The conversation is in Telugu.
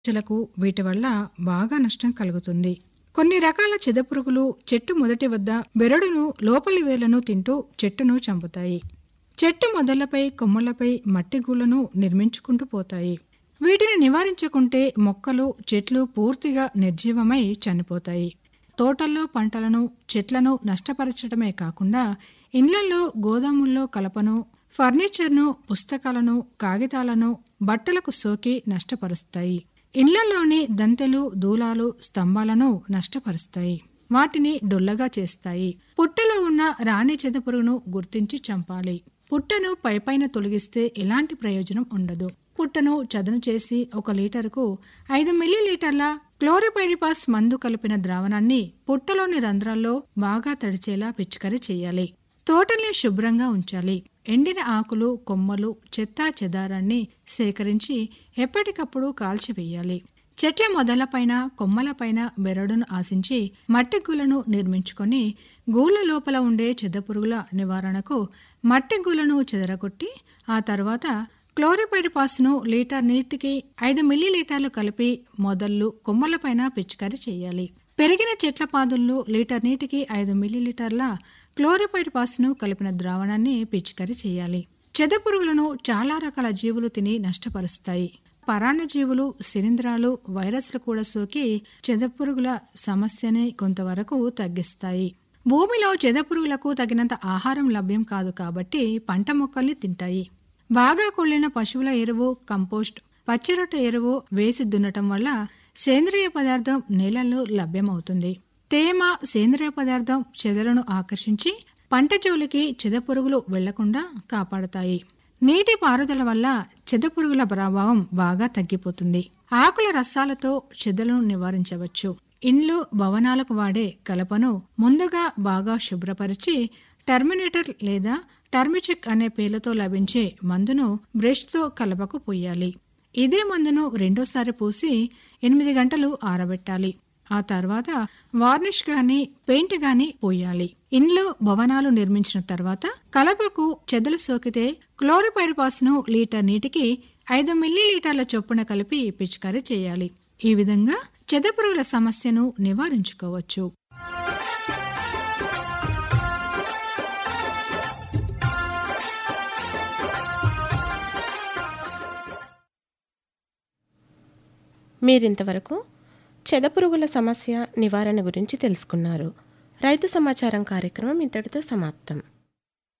రైతులకు వీటి వల్ల బాగా నష్టం కలుగుతుంది కొన్ని రకాల చెదపురుగులు చెట్టు మొదటి వద్ద బెరడును లోపలి వేళ్లను తింటూ చెట్టును చంపుతాయి చెట్టు మొదళ్లపై కొమ్మలపై మట్టి గూళ్లను నిర్మించుకుంటూ పోతాయి వీటిని నివారించకుంటే మొక్కలు చెట్లు పూర్తిగా నిర్జీవమై చనిపోతాయి తోటల్లో పంటలను చెట్లను నష్టపరచడమే కాకుండా ఇండ్లల్లో గోదాముల్లో కలపను ఫర్నిచర్ను పుస్తకాలను కాగితాలను బట్టలకు సోకి నష్టపరుస్తాయి ఇండ్లలోని దంతెలు దూలాలు స్తంభాలను నష్టపరుస్తాయి వాటిని డొల్లగా చేస్తాయి పుట్టలో ఉన్న రాణి చెదపురుగును గుర్తించి చంపాలి పుట్టను పైపైన తొలగిస్తే ఎలాంటి ప్రయోజనం ఉండదు పుట్టను చదును చేసి ఒక లీటరుకు ఐదు మిల్లీలీటర్ల క్లోరిపైరిపాస్ మందు కలిపిన ద్రావణాన్ని పుట్టలోని రంధ్రాల్లో బాగా తడిచేలా పిచికారీ చేయాలి తోటల్ని శుభ్రంగా ఉంచాలి ఎండిన ఆకులు కొమ్మలు చెత్తా చెదారాన్ని సేకరించి ఎప్పటికప్పుడు కాల్చివేయాలి చెట్ల మొదలపైన కొమ్మలపైన బెరడును ఆశించి మట్టి గూలను నిర్మించుకొని గూళ్ళ లోపల ఉండే చెదపురుగుల నివారణకు మట్టి గూలను చెదరగొట్టి ఆ తర్వాత క్లోరిపైరిపాస్ను లీటర్ నీటికి ఐదు మిల్లీలీటర్లు కలిపి మొదళ్ళు కొమ్మలపైన పిచికారీ చేయాలి పెరిగిన చెట్ల పాదుల్లో లీటర్ నీటికి ఐదు మిల్లీలీటర్ల క్లోరిపైరిపాస్ను కలిపిన ద్రావణాన్ని పిచికారీ చేయాలి చెదపురుగులను చాలా రకాల జీవులు తిని నష్టపరుస్తాయి పరాన్నజీవులు శిలీంధ్రాలు వైరస్లు కూడా సోకి చెదపురుగుల సమస్యని కొంతవరకు తగ్గిస్తాయి భూమిలో చెదపురుగులకు తగినంత ఆహారం లభ్యం కాదు కాబట్టి పంట మొక్కల్ని తింటాయి బాగా కొళ్ళిన పశువుల ఎరువు కంపోస్ట్ పచ్చిరొట్ట ఎరువు వేసి దున్నటం వల్ల సేంద్రియ పదార్థం నేలల్లో లభ్యమవుతుంది తేమ సేంద్రియ పదార్థం చెదలను ఆకర్షించి పంట జోలికి చెదపురుగులు వెళ్లకుండా కాపాడతాయి నీటి పారుదల వల్ల చెదపురుగుల ప్రభావం బాగా తగ్గిపోతుంది ఆకుల రసాలతో చెదలను నివారించవచ్చు ఇండ్లు భవనాలకు వాడే కలపను ముందుగా బాగా శుభ్రపరిచి టర్మినేటర్ లేదా టర్మిచిక్ అనే పేర్లతో లభించే మందును బ్రష్తో కలపకు పోయాలి ఇదే మందును రెండోసారి పూసి ఎనిమిది గంటలు ఆరబెట్టాలి ఆ తర్వాత వార్నిష్ గాని పెయింట్ గాని పోయాలి ఇండ్లు భవనాలు నిర్మించిన తర్వాత కలపకు చెదలు సోకితే క్లోరిపైరిపాస్ ను లీటర్ నీటికి ఐదు మిల్లీలీటర్ల చొప్పున కలిపి పిచికారీ చేయాలి ఈ విధంగా చెదపురుగుల సమస్యను నివారించుకోవచ్చు మీరింతవరకు చెదపురుగుల సమస్య నివారణ గురించి తెలుసుకున్నారు రైతు సమాచారం కార్యక్రమం ఇంతటితో సమాప్తం